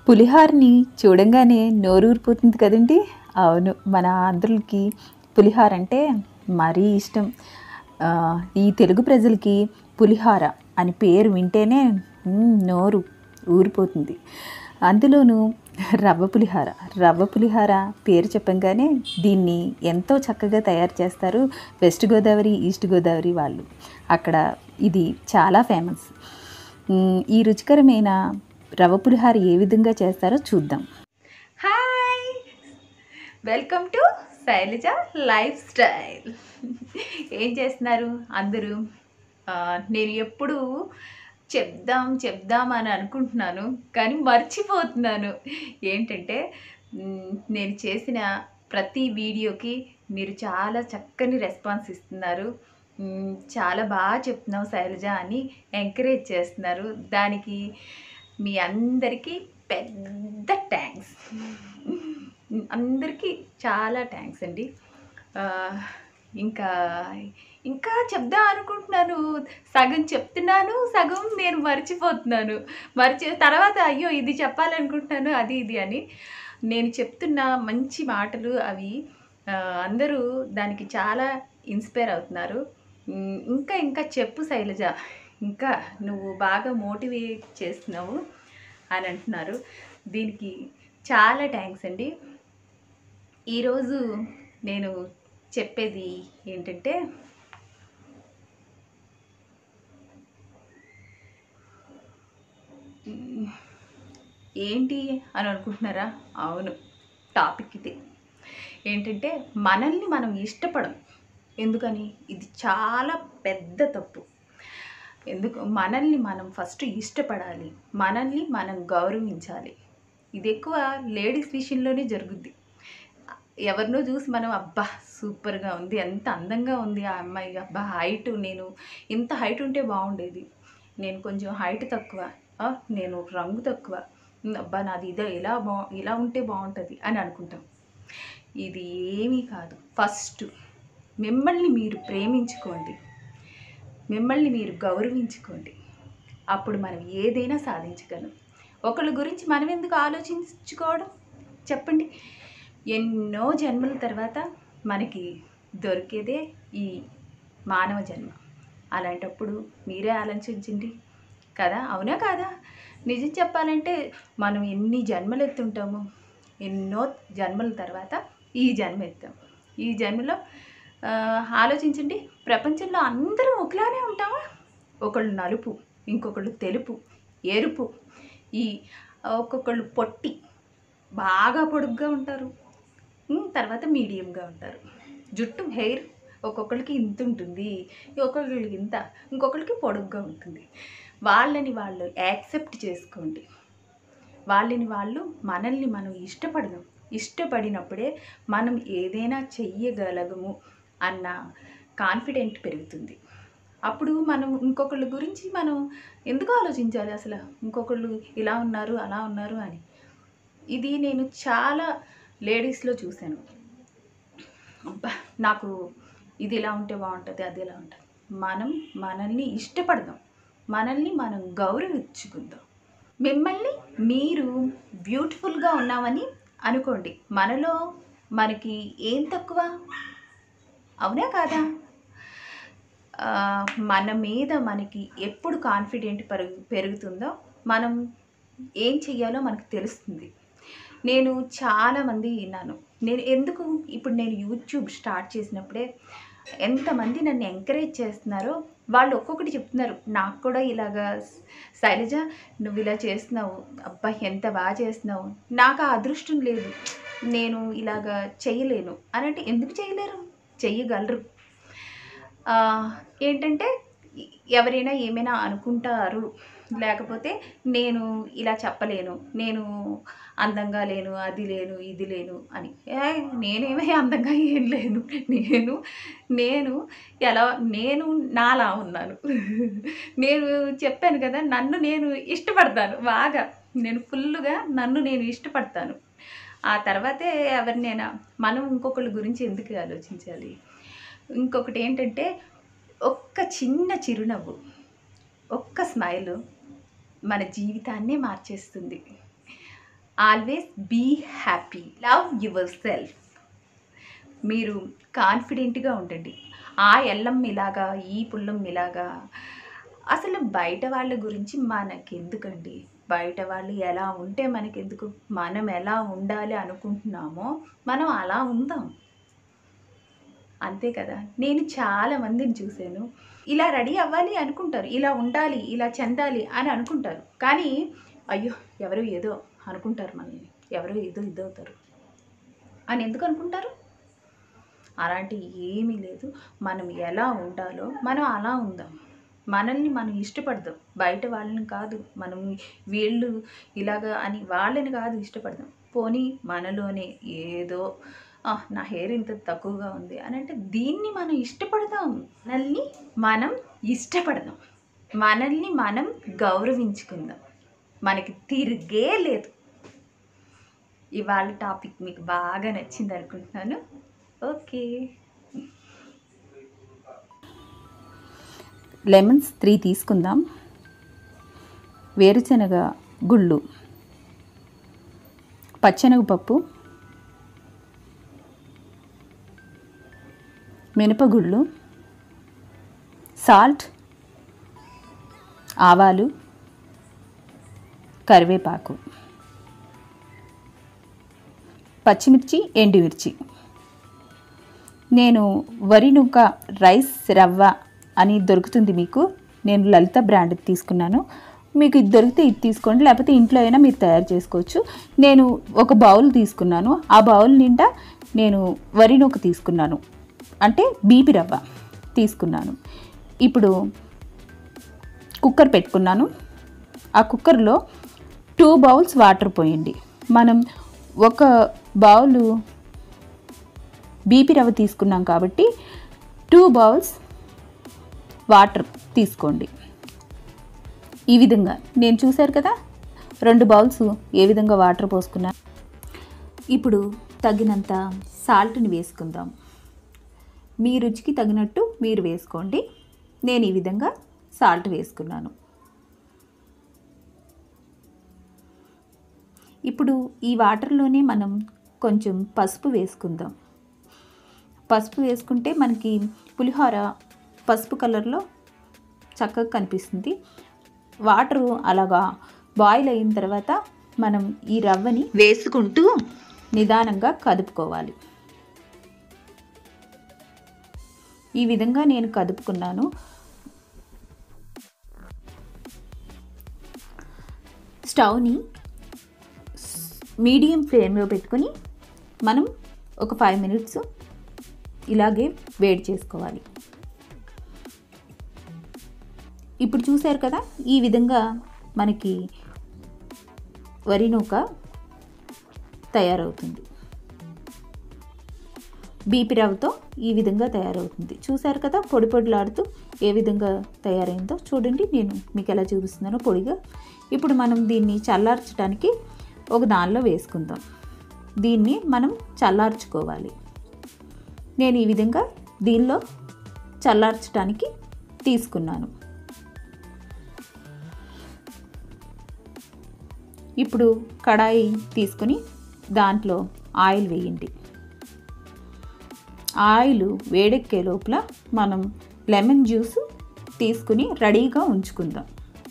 పులిహోరని చూడంగానే నోరూరిపోతుంది కదండి అవును మన ఆంధ్రులకి పులిహోర అంటే మరీ ఇష్టం ఆ, ఈ తెలుగు ప్రజలకి పులిహోర అని పేరు వింటేనే మ్మ్, నోరు ఊరిపోతుంది అందులోనూ రవ్వ పులిహోర రవ్వ పులిహోర పేరు చెప్పంగానే దీన్ని ఎంతో చక్కగా తయారు చేస్తారు వెస్ట్ గోదావరి ఈస్ట్ గోదావరి వాళ్ళు అక్కడ ఇది చాలా ఫేమస్ మ్మ్, ఈ రుచికరమైన రవ్వ పులిహోర ఏ విధంగా చేస్తారో చూద్దాం hi welcome to Shailaja lifestyle ఏం చేస్తున్నారు అందరూ ఆ, నేను ఎప్పుడు చెప్దాం చెప్దాం అని అనుకుంటున్నాను కానీ మర్చిపోతున్నాను ఏంటంటే మ్, నేను చేసిన ప్రతి వీడియోకి మీరు చాలా చక్కని రెస్పాన్స్ ఇస్తున్నారు మ్, చాలా బాగా చెప్తున్నావు శైలజ అని ఎంకరేజ్ చేస్తున్నారు దానికి మీ అందరికీ పెద్ద థ్యాంక్స్ అందరికీ చాలా థ్యాంక్స్ అండి ఆ, ఇంకా ఇంకా చెప్దాం అనుకుంటున్నాను సగం చెప్తున్నాను సగం నేను మర్చిపోతున్నాను మర్చి తర్వాత అయ్యో ఇది చెప్పాలనుకుంటున్నాను అది ఇది అని నేను చెప్తున్న మంచి మాటలు అవి ఆ, అందరూ దానికి చాలా ఇన్స్పైర్ అవుతున్నారు ఉమ్, ఇంకా ఇంకా చెప్పు శైలజ ఇంకా నువ్వు బాగా మోటివేట్ చేస్తున్నావు అని అంటున్నారు దీనికి చాలా థ్యాంక్స్ అండి ఈరోజు నేను చెప్పేది ఏంటంటే ఉమ్, ఏంటి అని అనుకుంటున్నారా అవును టాపిక్ ఇది ఏంటంటే మనల్ని మనం ఇష్టపడం ఎందుకని ఇది చాలా పెద్ద తప్పు ఎందుకు మనల్ని మనం ఫస్ట్ ఇష్టపడాలి మనల్ని మనం గౌరవించాలి ఇది ఎక్కువ లేడీస్ విషయంలోనే జరుగుద్ది ఎవరినో చూసి మనం అబ్బా సూపర్గా ఉంది ఎంత అందంగా ఉంది ఆ అమ్మాయి అబ్బా హైట్ నేను ఇంత హైట్ ఉంటే బాగుండేది నేను కొంచెం హైట్ తక్కువ ఆ, నేను రంగు తక్కువ ఉమ్, అబ్బా నాది ఇదే ఇలా బా ఇలా ఉంటే బాగుంటుంది అని అనుకుంటాం ఇది ఏమీ కాదు ఫస్ట్ మిమ్మల్ని మీరు ప్రేమించుకోండి మిమ్మల్ని మీరు గౌరవించుకోండి అప్పుడు మనం ఏదైనా సాధించగలం ఒకళ్ళ గురించి మనం ఎందుకు ఆలోచించుకోవడం చెప్పండి ఎన్నో జన్మల తర్వాత మనకి దొరికేదే ఈ మానవ జన్మ అలాంటప్పుడు మీరే ఆలోచించండి కదా అవునా కాదా నిజం చెప్పాలంటే మనం ఎన్ని జన్మలు ఎత్తుంటాము ఎన్నో జన్మల తర్వాత ఈ జన్మ ఎత్తాం ఈ జన్మలో ఆ, ఆలోచించండి ప్రపంచంలో అందరం ఒకలానే ఉంటామా ఒకళ్ళు నలుపు ఇంకొకళ్ళు తెలుపు ఎరుపు ఈ ఒక్కొక్కళ్ళు పొట్టి బాగా పొడుగ్గా ఉంటారు ఉమ్, తర్వాత మీడియంగా ఉంటారు జుట్టు హెయిర్ ఒక్కొక్కరికి ఇంత ఉంటుంది ఒక్కొక్కరికి ఇంత ఇంకొకరికి పొడుగ్గా ఉంటుంది వాళ్ళని వాళ్ళు యాక్సెప్ట్ చేసుకోండి వాళ్ళని వాళ్ళు మనల్ని మనం ఇష్టపడదాం ఇష్టపడినప్పుడే మనం ఏదైనా చెయ్యగలగము అన్న కాన్ఫిడెంట్ పెరుగుతుంది అప్పుడు మనం ఇంకొకళ్ళ గురించి మనం ఎందుకు ఆలోచించాలి అసలు ఇంకొకళ్ళు ఇలా ఉన్నారు అలా ఉన్నారు అని ఇది నేను చాలా లేడీస్లో చూశాను అబ్బా నాకు ఇది ఇలా ఉంటే బాగుంటుంది అది ఇలా ఉంటుంది మనం మనల్ని ఇష్టపడదాం మనల్ని మనం గౌరవించుకుందాం మిమ్మల్ని మీరు బ్యూటిఫుల్గా ఉన్నామని అనుకోండి మనలో మనకి ఏం తక్కువ అవునా కాదా ఆ, మన మీద మనకి ఎప్పుడు కాన్ఫిడెంట్ పెరుగు పెరుగుతుందో మనం ఏం చెయ్యాలో మనకు తెలుస్తుంది నేను చాలామంది విన్నాను నేను ఎందుకు ఇప్పుడు నేను యూట్యూబ్ స్టార్ట్ చేసినప్పుడే ఎంతమంది నన్ను ఎంకరేజ్ చేస్తున్నారో వాళ్ళు ఒక్కొక్కటి చెప్తున్నారు నాకు కూడా ఇలాగా శైలజ నువ్వు ఇలా చేస్తున్నావు అబ్బా ఎంత బాగా చేస్తున్నావు నాకు ఆ అదృష్టం లేదు నేను ఇలాగా చెయ్యలేను అని అంటే ఎందుకు చేయలేరు చెయ్యగలరు ఆ, ఏంటంటే ఎవరైనా ఏమైనా అనుకుంటారు లేకపోతే నేను ఇలా చెప్పలేను నేను అందంగా లేను అది లేను ఇది లేను అని ఏ నేనేమీ అందంగా ఏం లేను నేను నేను ఎలా నేను నాలా ఉన్నాను నేను చెప్పాను కదా నన్ను నేను ఇష్టపడతాను బాగా నేను ఫుల్గా నన్ను నేను ఇష్టపడతాను ఆ తర్వాతే ఎవరినైనా మనం ఇంకొకళ్ళ గురించి ఎందుకు ఆలోచించాలి ఇంకొకటి ఏంటంటే ఒక్క చిన్న చిరునవ్వు ఒక్క స్మైల్ మన జీవితాన్నే మార్చేస్తుంది always be happy love yourself మీరు కాన్ఫిడెంట్గా ఉండండి ఆ ఎల్లం ఇలాగా ఈ పుల్లం ఇలాగా అసలు బయట వాళ్ళ గురించి మనకెందుకండి బయట వాళ్ళు ఎలా ఉంటే మనకెందుకు మనం ఎలా ఉండాలి అనుకుంటున్నామో మనం అలా ఉందాం అంతే కదా నేను చాలా మందిని చూశాను ఇలా రెడీ అవ్వాలి అనుకుంటారు ఇలా ఉండాలి ఇలా చెందాలి అని అనుకుంటారు కానీ అయ్యో ఎవరో ఏదో అనుకుంటారు మనల్ని ఎవరో ఏదో ఇదవుతారు అని ఎందుకు అనుకుంటారు అలాంటి ఏమీ లేదు మనం ఎలా ఉండాలో మనం అలా ఉందాం మనల్ని మనం ఇష్టపడదాం బయట వాళ్ళని కాదు మనం వీళ్ళు ఇలాగా అని వాళ్ళని కాదు ఇష్టపడదాం పోనీ మనలోనే ఏదో "ఆ, నా హెయిర్ ఇంత తక్కువగా ఉంది అని అంటే దీన్ని మనం ఇష్టపడదాం మనల్ని మనం ఇష్టపడదాం మనల్ని మనం గౌరవించుకుందాం మనకి తిరిగే లేదు ఇవాళ టాపిక్ మీకు బాగా నచ్చింది అనుకుంటున్నాను ఓకే లెమన్స్ త్రీ తీసుకుందాం వేరుశనగ గుళ్ళు పచ్చెనగపప్పు మినపగుళ్ళు సాల్ట్ ఆవాలు కరివేపాకు పచ్చిమిర్చి ఎండుమిర్చి నేను వరి నూక రైస్ రవ్వ అని దొరుకుతుంది మీకు నేను లలిత బ్రాండ్ తీసుకున్నాను మీకు ఇది దొరికితే ఇది తీసుకోండి లేకపోతే ఇంట్లో అయినా మీరు తయారు చేసుకోవచ్చు నేను ఒక బౌల్ తీసుకున్నాను ఆ బౌల్ నిండా నేను వరి నూక తీసుకున్నాను అంటే బీపి రవ్వ తీసుకున్నాను ఇప్పుడు కుక్కర్ పెట్టుకున్నాను ఆ కుక్కర్లో టూ బౌల్స్ వాటర్ పోయండి మనం ఒక బౌలు బీపీ రవ్వ తీసుకున్నాం కాబట్టి టూ బౌల్స్ వాటర్ తీసుకోండి ఈ విధంగా నేను చూశారు కదా రెండు బౌల్స్ ఏ విధంగా వాటర్ పోసుకున్నాను ఇప్పుడు తగినంత సాల్ట్ని వేసుకుందాం మీ రుచికి తగినట్టు మీరు వేసుకోండి నేను ఈ విధంగా సాల్ట్ వేసుకున్నాను ఇప్పుడు ఈ వాటర్లోనే మనం కొంచెం పసుపు వేసుకుందాం పసుపు వేసుకుంటే మనకి పులిహోర పసుపు కలర్లో చక్కగా కనిపిస్తుంది వాటరు అలాగా బాయిల్ అయిన తర్వాత మనం ఈ రవ్వని వేసుకుంటూ నిదానంగా కదుపుకోవాలి ఈ విధంగా నేను కదుపుకున్నాను స్టవ్ని మీడియం ఫ్లేమ్లో పెట్టుకొని మనం ఒక ఫైవ్ మినిట్స్ ఇలాగే వేడి చేసుకోవాలి ఇప్పుడు చూశారు కదా ఈ విధంగా మనకి వరి నూక తయారవుతుంది బీపీ రవ్వతో ఈ విధంగా తయారవుతుంది చూశారు కదా పొడి పొడిలాడుతూ ఏ విధంగా తయారైందో చూడండి నేను మీకు ఎలా చూపిస్తున్నానో పొడిగా ఇప్పుడు మనం దీన్ని చల్లార్చడానికి ఒక దానిలో వేసుకుందాం దీన్ని మనం చల్లార్చుకోవాలి నేను ఈ విధంగా దీనిలో చల్లార్చడానికి తీసుకున్నాను ఇప్పుడు కడాయి తీసుకొని దాంట్లో ఆయిల్ వేయండి ఆయిల్ వేడెక్కే లోపల మనం లెమన్ జ్యూస్ తీసుకుని రెడీగా ఉంచుకుందాం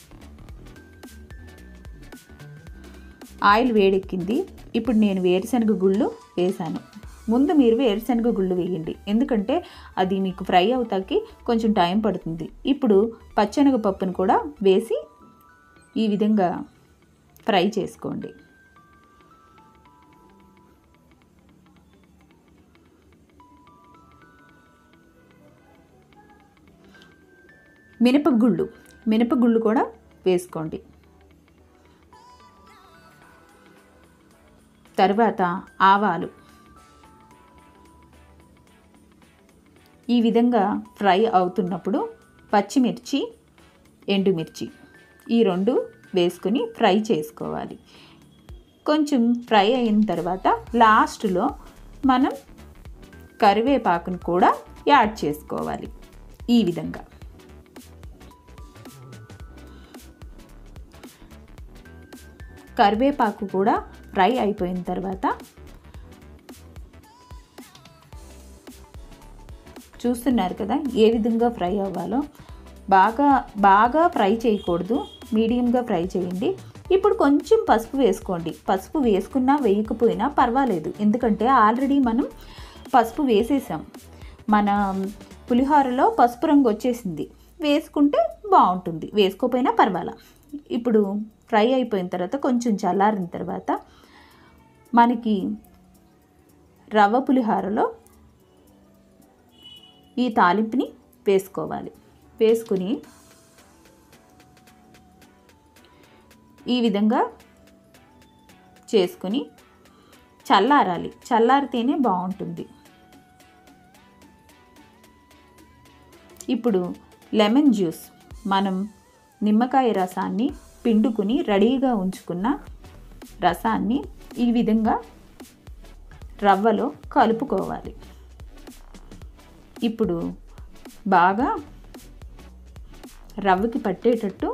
ఆయిల్ వేడెక్కింది ఇప్పుడు నేను వేరుశనగ గుళ్ళు వేశాను ముందు మీరు వేరుశనగ గుళ్ళు వేయండి ఎందుకంటే అది మీకు ఫ్రై అవుతాకి కొంచెం టైం పడుతుంది ఇప్పుడు పచ్చెనగ పప్పును కూడా వేసి ఈ విధంగా ఫ్రై చేసుకోండి మినపగుళ్ళు మినపగుళ్ళు కూడా వేసుకోండి తర్వాత ఆవాలు ఈ విధంగా ఫ్రై అవుతున్నప్పుడు పచ్చిమిర్చి ఎండుమిర్చి ఈ రెండు వేసుకుని ఫ్రై చేసుకోవాలి కొంచెం ఫ్రై అయిన తర్వాత లాస్ట్లో మనం కరివేపాకును కూడా యాడ్ చేసుకోవాలి ఈ విధంగా కరివేపాకు కూడా ఫ్రై అయిపోయిన తర్వాత చూస్తున్నారు కదా ఏ విధంగా ఫ్రై అవ్వాలో బాగా బాగా ఫ్రై చేయకూడదు మీడియంగా ఫ్రై చేయండి ఇప్పుడు కొంచెం పసుపు వేసుకోండి పసుపు వేసుకున్నా వేయకపోయినా పర్వాలేదు ఎందుకంటే ఆల్రెడీ మనం పసుపు వేసేసాం మన పులిహోరలో పసుపు రంగు వచ్చేసింది వేసుకుంటే బాగుంటుంది వేసుకోకపోయినా పర్వాలా ఇప్పుడు ఫ్రై అయిపోయిన తర్వాత కొంచెం చల్లారిన తర్వాత మనకి రవ్వ పులిహోరలో ఈ తాలింపుని వేసుకోవాలి వేసుకుని ఈ విధంగా చేసుకుని చల్లారాలి చల్లారితేనే బాగుంటుంది ఇప్పుడు లెమన్ జ్యూస్ మనం నిమ్మకాయ రసాన్ని పిండుకుని రెడీగా ఉంచుకున్న రసాన్ని ఈ విధంగా రవ్వలో కలుపుకోవాలి ఇప్పుడు బాగా రవ్వకి పట్టేటట్టు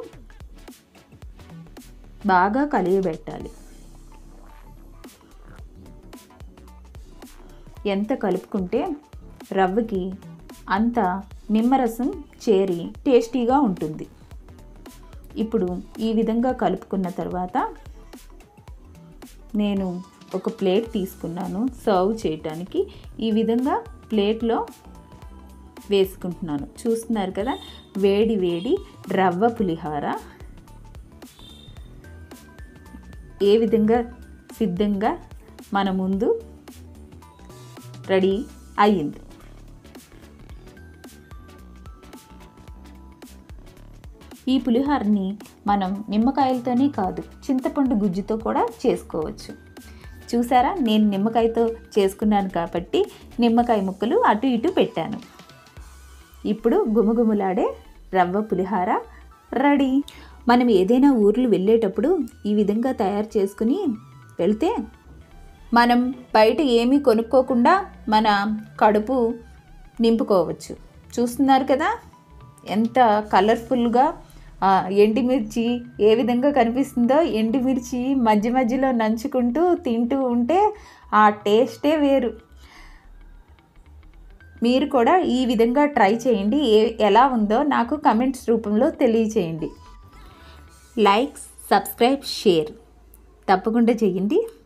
బాగా కలియబెట్టాలి ఎంత కలుపుకుంటే రవ్వకి అంత నిమ్మరసం చేరి టేస్టీగా ఉంటుంది ఇప్పుడు ఈ విధంగా కలుపుకున్న తర్వాత నేను ఒక ప్లేట్ తీసుకున్నాను సర్వ్ చేయటానికి ఈ విధంగా ప్లేట్లో వేసుకుంటున్నాను చూస్తున్నారు కదా వేడి వేడి రవ్వ పులిహార ఏ విధంగా సిద్ధంగా మన ముందు రెడీ అయ్యింది ఈ పులిహోరని మనం నిమ్మకాయలతోనే కాదు చింతపండు గుజ్జుతో కూడా చేసుకోవచ్చు చూసారా నేను నిమ్మకాయతో చేసుకున్నాను కాబట్టి నిమ్మకాయ ముక్కలు అటు ఇటు పెట్టాను ఇప్పుడు గుమగుమలాడే రవ్వ పులిహార రెడీ మనం ఏదైనా ఊర్లు వెళ్ళేటప్పుడు ఈ విధంగా తయారు చేసుకుని వెళ్తే మనం బయట ఏమీ కొనుక్కోకుండా మన కడుపు నింపుకోవచ్చు చూస్తున్నారు కదా ఎంత కలర్ఫుల్గా ఆ, ఎండుమిర్చి ఏ విధంగా కనిపిస్తుందో ఎండుమిర్చి మధ్య మధ్యలో నంచుకుంటూ తింటూ ఉంటే ఆ టేస్టే వేరు మీరు కూడా ఈ విధంగా ట్రై చేయండి ఏ ఎలా ఉందో నాకు కమెంట్స్ రూపంలో తెలియచేయండి లైక్ సబ్స్క్రైబ్ షేర్ తప్పకుండా చేయండి